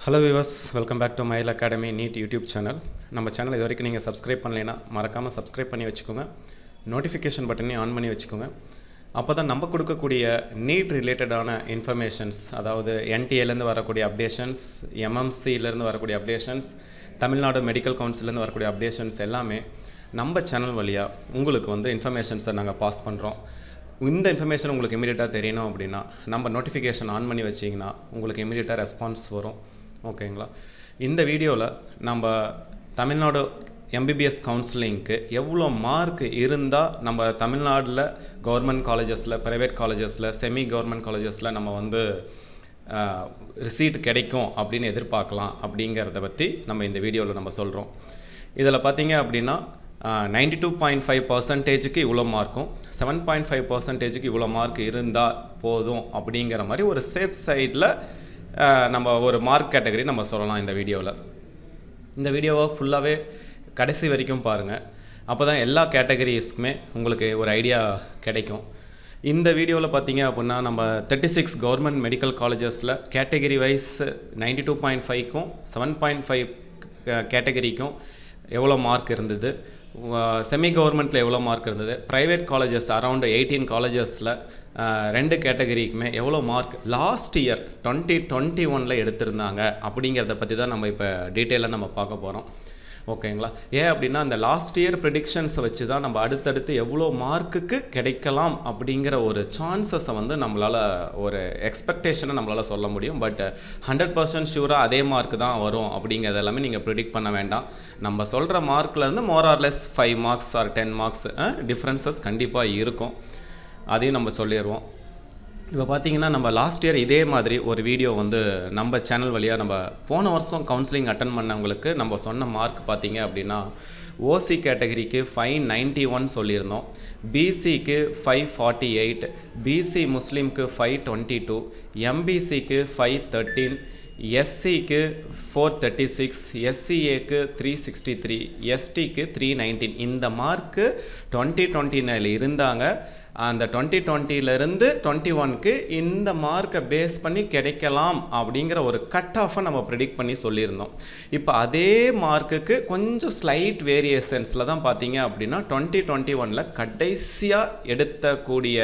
hello விவஸ் welcome back to Mayil academy NEET YouTube channel நம்ம channel இது வரைக்கும் நீங்கள் சப்ஸ்கிரைப் பண்ணலைன்னா மறக்காமல் சப்ஸ்கிரைப் பண்ணி வச்சுக்கோங்க நோட்டிஃபிகேஷன் பட்டனையும் ஆன் பண்ணி வச்சுக்கோங்க அப்போ தான் நம்ம கொடுக்கக்கூடிய நீட் ரிலேட்டடான இன்ஃபர்மேஷன்ஸ் அதாவது என்டிஏலேருந்து வரக்கூடிய அப்டேஷன்ஸ் எம்எம்சிலேருந்து வரக்கூடிய அப்டேஷன்ஸ் தமிழ்நாடு மெடிக்கல் கவுன்சிலேருந்து வரக்கூடிய அப்டேஷன்ஸ் எல்லாமே நம்ம சேனல் வழியாக உங்களுக்கு வந்து இன்ஃபர்மேஷன்ஸை நாங்கள் பாஸ் பண்ணுறோம் இந்த இன்ஃபர்மேஷன் உங்களுக்கு இமீடியட்டாக தெரியணும் அப்படின்னா நம்ம நோட்டிஃபிகேஷன் ஆன் பண்ணி வச்சிங்கன்னா உங்களுக்கு இமீடியட்டாக ரெஸ்பான்ஸ் வரும் ஓகேங்களா இந்த வீடியோவில் நம்ம தமிழ்நாடு எம்பிபிஎஸ் கவுன்சிலிங்க்கு எவ்வளோ மார்க் இருந்தால் நம்ம தமிழ்நாட்டில் கவர்மெண்ட் காலேஜஸில் ப்ரைவேட் காலேஜஸில் செமி கவர்மெண்ட் காலேஜஸில் நம்ம வந்து ரிசீட் கிடைக்கும் அப்படின்னு எதிர்பார்க்கலாம் அப்படிங்கிறத பற்றி நம்ம இந்த வீடியோவில் நம்ம சொல்கிறோம் இதில் பார்த்தீங்க அப்படின்னா நைன்டி டூ பாயிண்ட் ஃபைவ் பர்சன்டேஜுக்கு இவ்வளோ மார்க்கும் செவன் பாயிண்ட் ஃபைவ் பர்சன்டேஜுக்கு இவ்வளோ மார்க் இருந்தால் போதும் அப்படிங்கிற மாதிரி ஒரு சேஃப் சைடில் நம்ம ஒரு மார்க் கேட்டகரி நம்ம சொல்லலாம் இந்த வீடியோவில் இந்த வீடியோவை ஃபுல்லாகவே கடைசி வரைக்கும் பாருங்கள் அப்போ தான் எல்லா கேட்டகரிஸ்க்குமே உங்களுக்கு ஒரு ஐடியா கிடைக்கும் இந்த வீடியோவில் பார்த்தீங்க அப்படின்னா நம்ம தேர்ட்டி சிக்ஸ் கவர்மெண்ட் மெடிக்கல் காலேஜஸில் category wise ninety two point ஃபைவ்க்கும் செவன் பாயிண்ட் ஃபைவ் கேட்டகரிக்கும் எவ்வளோ மார்க் இருந்தது செமி கவர்மெண்ட்டில் எவ்வளோ மார்க் இருந்தது ப்ரைவேட் காலேஜஸ் அரவுண்ட் எயிட்டீன் காலேஜஸில் ரெண்டு கேட்டகரிக்குமே எவ்வளோ mark last year twenty twenty ஒனில் எடுத்திருந்தாங்க அப்படிங்கிறத பற்றி தான் நம்ம இப்போ டீட்டெயிலாக நம்ம பார்க்க போகிறோம் ஓகேங்களா ஏன் அப்படின்னா அந்த லாஸ்ட் இயர் ப்ரிடிக்ஷன்ஸை வச்சு தான் நம்ம அடுத்தடுத்து எவ்வளோ மார்க்குக்கு கிடைக்கலாம் அப்படிங்கிற ஒரு சான்சஸை வந்து நம்மளால் ஒரு எக்ஸ்பெக்டேஷனை நம்மளால் சொல்ல முடியும் பட் ஹண்ட்ரட் பர்சன்ட் ஷூராக அதே மார்க் தான் வரும் அப்படிங்கிறது எல்லாமே நீங்கள் ப்ரிடிக்ட் பண்ண வேண்டாம் நம்ம சொல்கிற மார்க்லேருந்து more or less five marks or ten marks differences கண்டிப்பாக இருக்கும் அதையும் நம்ம சொல்லிடுவோம் இப்போ பார்த்தீங்கன்னா நம்ம லாஸ்ட் இயர் இதே மாதிரி ஒரு வீடியோ வந்து நம்ம சேனல் வழியாக நம்ம போன வருஷம் கவுன்சிலிங் அட்டன் பண்ணவங்களுக்கு நம்ம சொன்ன மார்க் பார்த்தீங்க அப்படின்னா ஓசி கேட்டகரிக்கு ஃபைவ் நைன்ட்டி ஒன் சொல்லியிருந்தோம் பிசிக்கு ஃபைவ் ஃபார்ட்டி எயிட் பிசி முஸ்லீம்க்கு ஃபைவ் டுவெண்ட்டி டூ எம்பிசிக்கு ஃபைவ் தேர்ட்டீன் எஸ்சிக்கு ஃபோர் தேர்ட்டி சிக்ஸ் எஸ்சிஏக்கு த்ரீ சிக்ஸ்டி த்ரீ எஸ்டிக்கு த்ரீ நைன்டீன் இந்த மார்க்கு டுவெண்ட்டி டுவெண்ட்டி நைன் இருந்தாங்க அந்த டுவெண்ட்டி டுவெண்ட்டிலேருந்து டுவெண்ட்டி ஒனுக்கு இந்த மார்க்கை பேஸ் பண்ணி கிடைக்கலாம் அப்படிங்கிற ஒரு கட் ஆஃபை நம்ம ப்ரிடிக்ட் பண்ணி சொல்லியிருந்தோம் இப்போ அதே மார்க்குக்கு கொஞ்சம் ஸ்லைட் வேரியேஷன்ஸில் தான் பார்த்தீங்க அப்படின்னா டுவெண்ட்டி டுவெண்ட்டி ஒனில் கடைசியாக எடுத்தக்கூடிய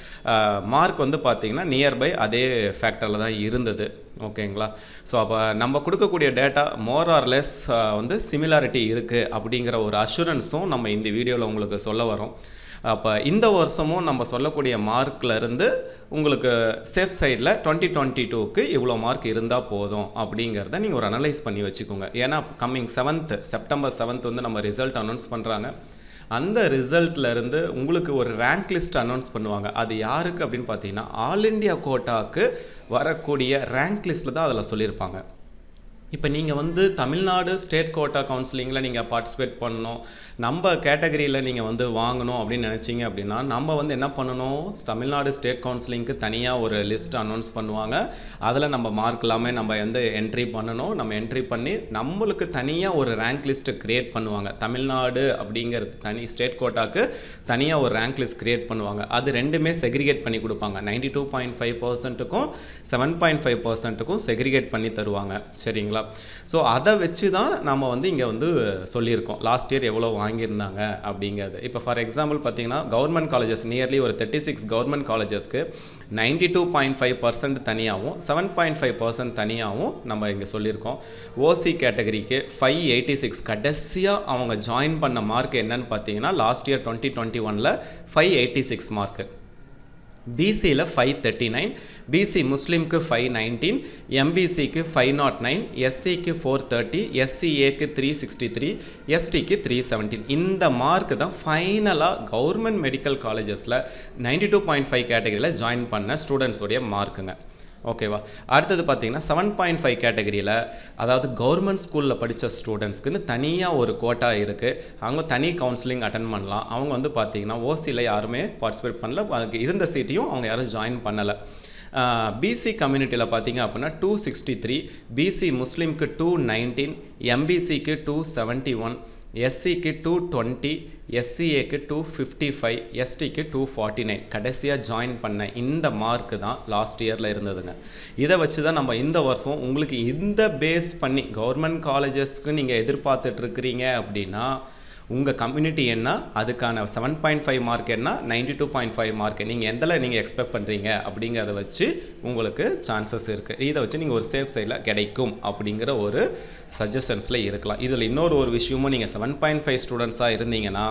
மார்க் வந்து பார்த்திங்கன்னா நியர்பை அதே ஃபேக்டரில் தான் இருந்தது ஓகேங்களா ஸோ அப்போ நம்ம கொடுக்கக்கூடிய டேட்டா மோர் ஆர் லெஸ் வந்து சிமிலாரிட்டி இருக்குது அப்படிங்கிற ஒரு அஷூரன்ஸும் நம்ம இந்த வீடியோவில் உங்களுக்கு சொல்ல வரோம் அப்போ இந்த வருஷமும் நம்ம சொல்லக்கூடிய மார்க்லேருந்து உங்களுக்கு சேஃப் சைடில் டுவெண்ட்டி டுவெண்ட்டி டூக்கு இவ்வளோ மார்க் இருந்தால் போதும் அப்படிங்கிறத நீங்கள் ஒரு அனலைஸ் பண்ணி வச்சுக்கோங்க ஏன்னா கம்மிங் செவன்த் செப்டம்பர் செவன்த் வந்து நம்ம ரிசல்ட் அனௌன்ஸ் பண்ணுறாங்க அந்த ரிசல்ட்லேருந்து உங்களுக்கு ஒரு ரேங்க் லிஸ்ட் அனௌன்ஸ் பண்ணுவாங்க அது யாருக்கு அப்படின்னு பார்த்தீங்கன்னா ஆல் இண்டியா கோட்டாக்கு வரக்கூடிய ரேங்க் லிஸ்ட்டில் தான் அதில் சொல்லியிருப்பாங்க இப்போ நீங்கள் வந்து தமிழ்நாடு ஸ்டேட் கோட்டா கவுன்சிலிங்கில் நீங்கள் பார்ட்டிசிபேட் பண்ணணும் நம்ம கேட்டகரியில் நீங்கள் வந்து வாங்கணும் அப்படின்னு நினச்சிங்க அப்படின்னா நம்ம வந்து என்ன பண்ணணும் தமிழ்நாடு ஸ்டேட் கவுன்சிலிங்க்கு தனியாக ஒரு லிஸ்ட் அனௌன்ஸ் பண்ணுவாங்க அதில் நம்ம மார்க் எல்லாமே நம்ம வந்து என்ட்ரி பண்ணணும் நம்ம என்ட்ரி பண்ணி நம்மளுக்கு தனியாக ஒரு ரேங்க் லிஸ்ட்டு க்ரியேட் பண்ணுவாங்க தமிழ்நாடு அப்படிங்கிறது தனி ஸ்டேட் கோட்டாக்கு தனியாக ஒரு ரேங்க் லிஸ்ட் க்ரியேட் பண்ணுவாங்க அது ரெண்டுமே செக்ரிகேட் பண்ணி கொடுப்பாங்க நைன்டி டூ பாயிண்ட் ஃபைவ் பர்சன்ட்டுக்கும் செவன் பாயிண்ட் ஃபைவ் பர்சன்ட்டுக்கும் செக்ரிகேட் பண்ணி தருவாங்க சரிங்களா சரிங்களா ஸோ அதை வச்சு தான் நம்ம வந்து இங்கே வந்து சொல்லியிருக்கோம் லாஸ்ட் இயர் எவ்வளோ வாங்கியிருந்தாங்க அப்படிங்கிறது இப்போ ஃபார் எக்ஸாம்பிள் பார்த்தீங்கன்னா கவர்மெண்ட் காலேஜஸ் நியர்லி ஒரு தேர்ட்டி சிக்ஸ் கவர்மெண்ட் காலேஜஸ்க்கு ninety two point five percent தனியாகவும் செவன் பாயிண்ட் ஃபைவ் பர்சன்ட் தனியாகவும் நம்ம இங்கே சொல்லியிருக்கோம் ஓசி கேட்டகரிக்கு ஃபைவ் எயிட்டி சிக்ஸ் கடைசியாக அவங்க ஜாயின் பண்ண மார்க் என்னன்னு பார்த்தீங்கன்னா லாஸ்ட் இயர் டுவெண்ட்டி டுவெண்ட்டி ஒனில் ஃபைவ் எயிட்டி சிக்ஸ் மார்க்கு பிசியில் ஃபைவ் தேர்ட்டி நைன் பிசி முஸ்லீம்க்கு ஃபைவ் நைன்டீன் எம்பிசிக்கு ஃபைவ் நாட் நைன் எஸ்சிக்கு ஃபோர் தேர்ட்டி எஸ்சிஏக்கு த்ரீ சிக்ஸ்டி த்ரீ எஸ்டிக்கு த்ரீ செவன்டீன் இந்த மார்க் தான் ஃபைனலாக கவர்மெண்ட் மெடிக்கல் காலேஜஸில் நைன்டி டூ பாயிண்ட் ஃபைவ் கேட்டகரியில் ஜாயின் பண்ண ஸ்டூடெண்ட்ஸோடைய மார்க்குங்க ஓகேவா அடுத்தது பார்த்தீங்கன்னா செவன் பாயிண்ட் ஃபைவ் கேட்டகரியில் அதாவது கவர்மெண்ட் ஸ்கூலில் படித்த ஸ்டூடெண்ட்ஸ்க்குன்னு தனியாக ஒரு கோட்டா இருக்குது அவங்க தனி கவுன்சிலிங் அட்டன் பண்ணலாம் அவங்க வந்து பார்த்தீங்கன்னா ஓசியில் யாருமே பார்ட்டிசிபேட் பண்ணல அதுக்கு இருந்த சீட்டையும் அவங்க யாரும் ஜாயின் பண்ணலை பிசி கம்யூனிட்டியில் பார்த்தீங்க அப்படின்னா டூ சிக்ஸ்டி த்ரீ பிசி முஸ்லீம்க்கு டூ நைன்டீன் எம்பிசிக்கு டூ செவன்ட்டி ஒன் எஸ்சிக்கு டூ டுவெண்ட்டி எஸ்சிஏக்கு டூ ஃபிஃப்டி ஃபைவ் எஸ்டிக்கு டூ ஃபார்ட்டி நைன் கடைசியாக ஜாயின் பண்ண இந்த மார்க்கு தான் லாஸ்ட் இயரில் இருந்ததுங்க இதை வச்சு தான் நம்ம இந்த வருஷம் உங்களுக்கு இந்த பேஸ் பண்ணி கவர்மெண்ட் காலேஜஸ்க்கு நீங்கள் எதிர்பார்த்துட்டு இருக்கிறீங்க அப்படின்னா உங்கள் கம்யூனிட்டி என்ன அதுக்கான செவன் பாயிண்ட் ஃபைவ் மார்க் என்ன ninety two point five mark நீங்கள் எந்தில் நீங்கள் எக்ஸ்பெக்ட் பண்ணுறீங்க அப்படிங்கிறத வச்சு உங்களுக்கு சான்சஸ் இருக்குது இதை வச்சு நீங்கள் ஒரு சேஃப் சைடில் கிடைக்கும் அப்படிங்கிற ஒரு சஜஷன்ஸில் இருக்கலாம் இதில் இன்னொரு ஒரு விஷயமும் நீங்கள் செவன் பாயிண்ட் ஃபைவ் ஸ்டூடெண்ட்ஸாக இருந்தீங்கன்னா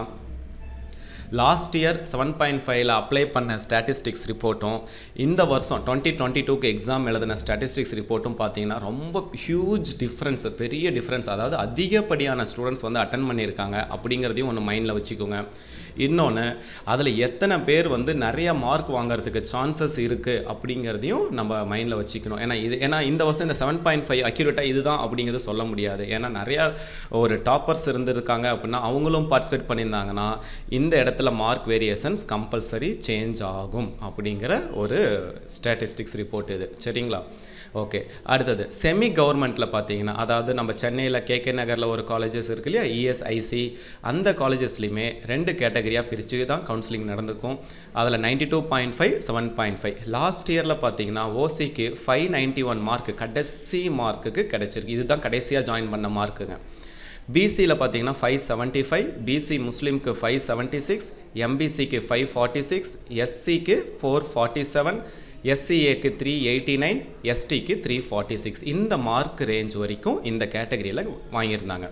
லாஸ்ட் இயர் செவன் பாயிண்ட் ஃபைவ்ல அப்ளை பண்ண ஸ்டாட்டிஸ்டிக்ஸ் ரிப்போர்ட்டும் இந்த வருஷம் டுவெண்ட்டி டுவெண்ட்டி டூக்கு எக்ஸாம் எழுதின ஸ்டாட்டிஸ்டிக்ஸ் ரிப்போர்ட்டும் பார்த்தீங்கன்னா ரொம்ப ஹியூஜ் டிஃப்ரென்ஸ் பெரிய டிஃப்ரென்ஸ் அதாவது அதிகப்படியான ஸ்டூடெண்ட்ஸ் வந்து அட்டன் பண்ணியிருக்காங்க அப்படிங்கிறதையும் ஒன்று மைண்டில் வச்சுக்கோங்க இன்னொன்று அதில் எத்தனை பேர் வந்து நிறைய மார்க் வாங்குறதுக்கு சான்சஸ் இருக்குது அப்படிங்கிறதையும் நம்ம மைண்டில் வச்சுக்கணும் ஏன்னா இது ஏன்னா இந்த வருஷம் இந்த செவன் பாயிண்ட் ஃபைவ் அக்யூரேட்டாக இதுதான் அப்படிங்கிறது சொல்ல முடியாது ஏன்னா நிறையா ஒரு டாப்பர்ஸ் இருந்திருக்காங்க அப்படின்னா அவங்களும் பார்ட்டிசிபேட் பண்ணியிருந்தாங்கன்னா இந்த இடத்துல மார்க் வேரியேஷன்ஸ் கம்பல்சரி சேஞ்ச் ஆகும் அப்படிங்கிற ஒரு ஸ்டாட்டிஸ்டிக்ஸ் ரிப்போர்ட் இது சரிங்களா ஓகே அடுத்தது செமி கவர்மெண்ட்டில் பார்த்தீங்கன்னா அதாவது நம்ம சென்னையில் கேகே நகரில் ஒரு காலேஜஸ் இருக்கு இல்லையா இஎஸ்ஐசி அந்த காலேஜஸ்லையுமே ரெண்டு கேட்டகரியாக பிரித்து தான் கவுன்சிலிங் நடந்திருக்கும் அதில் ninety two point five seven point five last இயரில் பார்த்தீங்கன்னா ஓசிக்கு ஃபைவ் நைன்ட்டி ஒன் மார்க் கடைசி மார்க்குக்கு கிடைச்சிருக்கு இதுதான் கடைசியாக ஜாயின் பண்ண மார்க்குங்க பிசியில் பார்த்தீங்கன்னா ஃபைவ் செவன்ட்டி ஃபைவ் பிசி முஸ்லீம்க்கு ஃபைவ் செவன்ட்டி சிக்ஸ் எம்பிசிக்கு ஃபைவ் ஃபார்ட்டி சிக்ஸ் எஸ்சிக்கு ஃபோர் ஃபார்ட்டி செவன் எஸ்சிஏக்கு த்ரீ எயிட்டி நைன் எஸ்டிக்கு த்ரீ ஃபார்ட்டி சிக்ஸ் இந்த மார்க் ரேஞ்ச் வரைக்கும் இந்த கேட்டகரியில் வாங்கியிருந்தாங்க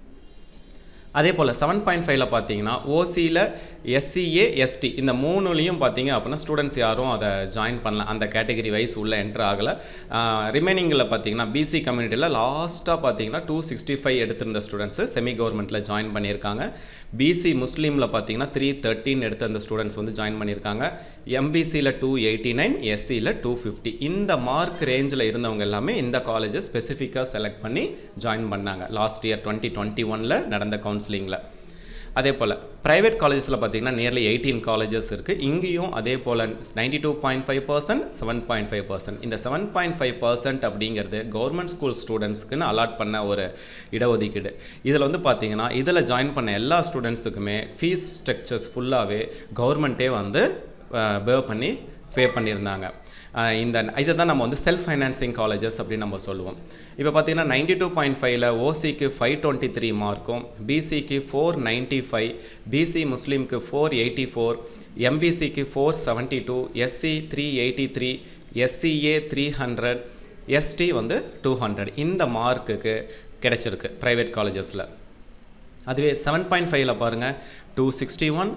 அதே போல் செவன் பாயிண்ட் ஃபைவ்ல பார்த்தீங்கன்னா ஓசியில் எஸ்சிஏ எஸ்டி இந்த மூணுலேயும் பார்த்தீங்க அப்படின்னா ஸ்டூடெண்ட்ஸ் யாரும் அதை ஜாயின் பண்ணல அந்த கேட்டகரி வைஸ் உள்ளே என்ட்ரு ஆகலை ரிமைனிங்கில் பார்த்தீங்கன்னா பிசி கம்யூனிட்டியில் லாஸ்ட்டாக பார்த்தீங்கன்னா டூ சிக்ஸ்டி ஃபைவ் எடுத்திருந்த ஸ்டூடெண்ட்ஸு செமி கவர்மெண்ட்டில் ஜாயின் பண்ணியிருக்காங்க பிசி முஸ்லீமில் பார்த்தீங்கன்னா த்ரீ தேர்ட்டின் எடுத்த அந்த ஸ்டூடெண்ட்ஸ் வந்து ஜாயின் பண்ணியிருக்காங்க எம்பிசியில் டூ எயிட்டி நைன் எஸ்சியில் டூ ஃபிஃப்டி இந்த மார்க் ரேஞ்சில் இருந்தவங்க எல்லாமே இந்த காலேஜை ஸ்பெசிஃபிக்காக செலக்ட் பண்ணி ஜாயின் பண்ணாங்க லாஸ்ட் இயர் டுவெண்ட்டி டுவெண்ட்டி ஒனில் நடந்த கவுன்சிலிங்கில் அதே போல் ப்ரைவேட் காலேஜஸில் பார்த்தீங்கன்னா நியர்லி எயிட்டீன் காலேஜஸ் இருக்குது இங்கேயும் அதே போல் ninety two point five percent seven point five percent இந்த செவன் பாயிண்ட் ஃபைவ் பர்சன்ட் அப்படிங்கிறது கவர்மெண்ட் ஸ்கூல் ஸ்டூடெண்ட்ஸ்க்குன்னு அலாட் பண்ண ஒரு இடஒதுக்கீடு இதில் வந்து பார்த்தீங்கன்னா இதில் ஜாயின் பண்ண எல்லா ஸ்டூடெண்ட்ஸுக்குமே ஃபீஸ் ஸ்ட்ரக்சர்ஸ் ஃபுல்லாகவே கவர்மெண்ட்டே வந்து பே பண்ணி பே பண்ணியிருந்தாங்க இந்த இதை தான் நம்ம வந்து செல்ஃப் ஃபைனான்சிங் காலேஜஸ் அப்படின்னு நம்ம சொல்லுவோம் இப்போ பார்த்தீங்கன்னா நைன்டி டூ பாயிண்ட் ஃபைவ்ல ஓசிக்கு ஃபைவ் டுவெண்ட்டி த்ரீ மார்க்கும் பிசிக்கு ஃபோர் நைன்ட்டி ஃபைவ் பிசி முஸ்லீம்க்கு ஃபோர் எயிட்டி ஃபோர் எம்பிசிக்கு four seventy two SC three eighty three SCA three hundred ST வந்து டூ ஹண்ட்ரட் இந்த மார்க்குக்கு கிடைச்சிருக்கு ப்ரைவேட் காலேஜஸில் அதுவே செவன் பாயிண்ட் ஃபைவ்ல பாருங்கள் டூ சிக்ஸ்டி ஒன்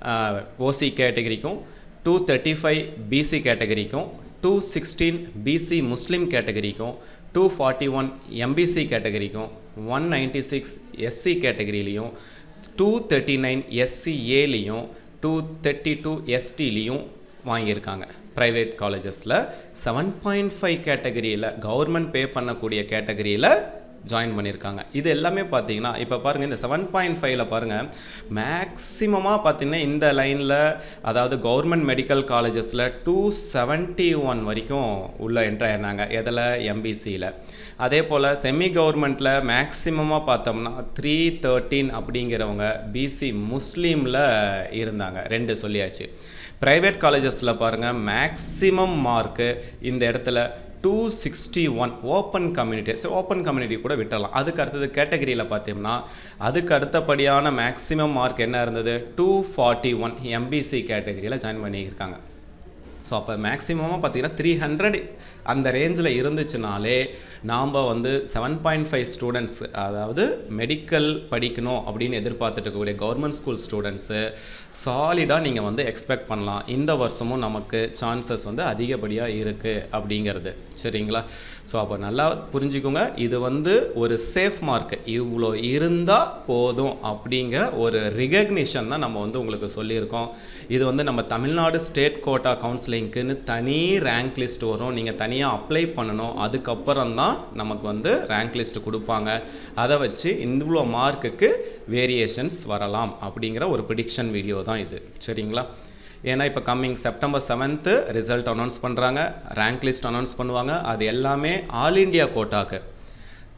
ஓசி கேட்டகரிக்கும் டூ தேர்ட்டி ஃபைவ் பிசி கேட்டகரிக்கும் டூ சிக்ஸ்டீன் பிசி முஸ்லீம் கேட்டகரிக்கும் டூ ஃபார்ட்டி ஒன் எம்பிசி கேட்டகரிக்கும் ஒன் நைன்ட்டி சிக்ஸ் எஸ்சி கேட்டகரிலையும் டூ தேர்ட்டி நைன் எஸ்சிஏலையும் டூ தேர்ட்டி டூ எஸ்டிலையும் வாங்கியிருக்காங்க ப்ரைவேட் காலேஜஸில் செவன் பாயிண்ட் ஃபைவ் கேட்டகரியில் கவர்மெண்ட் பே பண்ணக்கூடிய கேட்டகரியில் ஜாயின் பண்ணியிருக்காங்க இது எல்லாமே பார்த்தீங்கன்னா இப்போ பாருங்கள் இந்த செவன் பாயிண்ட் ஃபைவ்ல பாருங்கள் மேக்ஸிமமாக பார்த்தீங்கன்னா இந்த லைனில் அதாவது கவர்மெண்ட் மெடிக்கல் காலேஜஸில் டூ செவன்ட்டி ஒன் வரைக்கும் உள்ளே என்ட்ரு ஆயிருந்தாங்க எதில் எம்பிசியில் அதே போல் செமி கவர்மெண்ட்டில் மேக்ஸிமமாக பார்த்தோம்னா த்ரீ தேர்ட்டீன் அப்படிங்கிறவங்க பிசி முஸ்லீமில் இருந்தாங்க ரெண்டு சொல்லியாச்சு ப்ரைவேட் காலேஜஸில் பாருங்கள் மேக்ஸிமம் மார்க்கு இந்த இடத்துல two sixty one open community so open community கூட விட்டுறலாம் அதுக்கு அடுத்தது கேட்டகரியில் பார்த்தோம்னா அதுக்கு அடுத்தபடியான மேக்ஸிமம் மார்க் என்ன இருந்தது டூ ஃபார்ட்டி ஒன் எம்பிசி கேட்டகரியில் ஜாயின் பண்ணியிருக்காங்க ஸோ அப்போ மேக்ஸிமமாக பார்த்தீங்கன்னா த்ரீ ஹண்ட்ரட் அந்த ரேஞ்சில் இருந்துச்சுனாலே நாம் வந்து செவன் பாயிண்ட் ஃபைவ் ஸ்டூடெண்ட்ஸ் அதாவது மெடிக்கல் படிக்கணும் அப்படின்னு எதிர்பார்த்துட்டு இருக்கக்கூடிய கவர்மெண்ட் ஸ்கூல் ஸ்டூடெண்ட்ஸு சாலிடாக நீங்கள் வந்து எக்ஸ்பெக்ட் பண்ணலாம் இந்த வருஷமும் நமக்கு சான்சஸ் வந்து அதிகப்படியாக இருக்குது அப்படிங்கிறது சரிங்களா ஸோ அப்போ நல்லா புரிஞ்சுக்கோங்க இது வந்து ஒரு சேஃப் மார்க் இவ்வளோ இருந்தால் போதும் அப்படிங்கிற ஒரு ரிகக்னிஷன் தான் நம்ம வந்து உங்களுக்கு சொல்லியிருக்கோம் இது வந்து நம்ம தமிழ்நாடு ஸ்டேட் கோட்டா கவுன்சிலிங்க்குன்னு தனி ரேங்க் லிஸ்ட் வரும் நீங்கள் தனியாக அப்ளை பண்ணணும் அதுக்கப்புறம் தான் நமக்கு வந்து ரேங்க் லிஸ்ட் கொடுப்பாங்க அதை வச்சு இவ்வளோ மார்க்குக்கு வேரியேஷன்ஸ் வரலாம் அப்படிங்கிற ஒரு ப்ரிடிக்ஷன் வீடியோ தான் இது சரிங்களா ஏன்னா இப்போ coming September seventh result announce பண்ணுறாங்க ரேங்க் லிஸ்ட் அனௌன்ஸ் பண்ணுவாங்க அது எல்லாமே ஆல் இண்டியா கோட்டாக்கு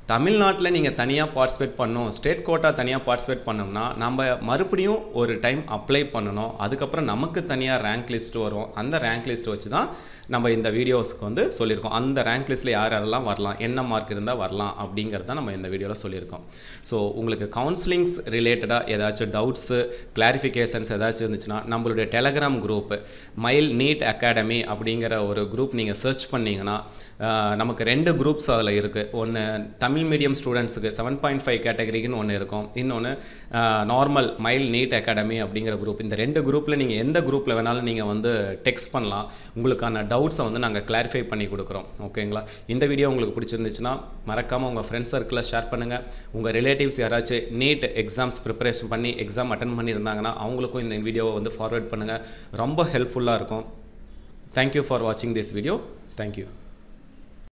தமிழ்நாட்டில் நீங்கள் தனியாக பார்ட்டிசிபேட் பண்ணணும் ஸ்டேட் கோட்டா தனியாக பார்ட்டிசிபேட் பண்ணோம்னா நம்ம மறுபடியும் ஒரு டைம் அப்ளை பண்ணணும் அதுக்கப்புறம் நமக்கு தனியாக ரேங்க் லிஸ்ட் வரும் அந்த ரேங்க் லிஸ்ட் வச்சு தான் நம்ம இந்த வீடியோஸ்க்கு வந்து சொல்லியிருக்கோம் அந்த ரேங்க் லிஸ்ட்டில் யார் யாரெல்லாம் வரலாம் என்ன மார்க் இருந்தால் வரலாம் அப்படிங்கிறத நம்ம இந்த வீடியோவில் சொல்லியிருக்கோம் ஸோ உங்களுக்கு கவுன்சிலிங்ஸ் ரிலேட்டடாக ஏதாச்சும் டவுட்ஸு கிளாரிஃபிகேஷன்ஸ் ஏதாச்சும் இருந்துச்சுன்னா நம்மளுடைய Telegram group mile NEET academy அப்படிங்கிற ஒரு குரூப் நீங்கள் சர்ச் பண்ணிங்கன்னா ஆஹ், நமக்கு ரெண்டு குரூப்ஸ் அதில் இருக்குது ஒன்று தமிழ் மீடியம் ஸ்டூடெண்ட்ஸுக்கு செவன் பாயிண்ட் ஃபைவ் கேட்டகரிக்குன்னு ஒன்று இருக்கும் இன்னொன்று நார்மல் மைல் நீட் அகாடமி அப்படிங்கிற குரூப் இந்த ரெண்டு குரூப்பில் நீங்கள் எந்த குரூப்பில் வேணாலும் நீங்கள் வந்து டெக்ஸ்ட் பண்ணலாம் உங்களுக்கான டவுட்ஸை வந்து நாங்கள் கிளாரிஃபை பண்ணி கொடுக்குறோம் ஓகேங்களா இந்த வீடியோ உங்களுக்கு பிடிச்சிருந்துச்சுன்னா மறக்காமல் உங்கள் ஃப்ரெண்ட்ஸ் சர்க்கிளில் ஷேர் பண்ணுங்கள் உங்கள் ரிலேட்டிவ்ஸ் யாராச்சும் நீட் எக்ஸாம்ஸ் ப்ரிப்பரேஷன் பண்ணி எக்ஸாம் அட்டன் பண்ணியிருந்தாங்கன்னா அவங்களுக்கும் இந்த வீடியோவை வந்து ஃபார்வர்ட் பண்ணுங்கள் ரொம்ப ஹெல்ப்ஃபுல்லாக இருக்கும் தேங்க்யூ ஃபார் வாட்சிங் திஸ் வீடியோ தேங்க்யூ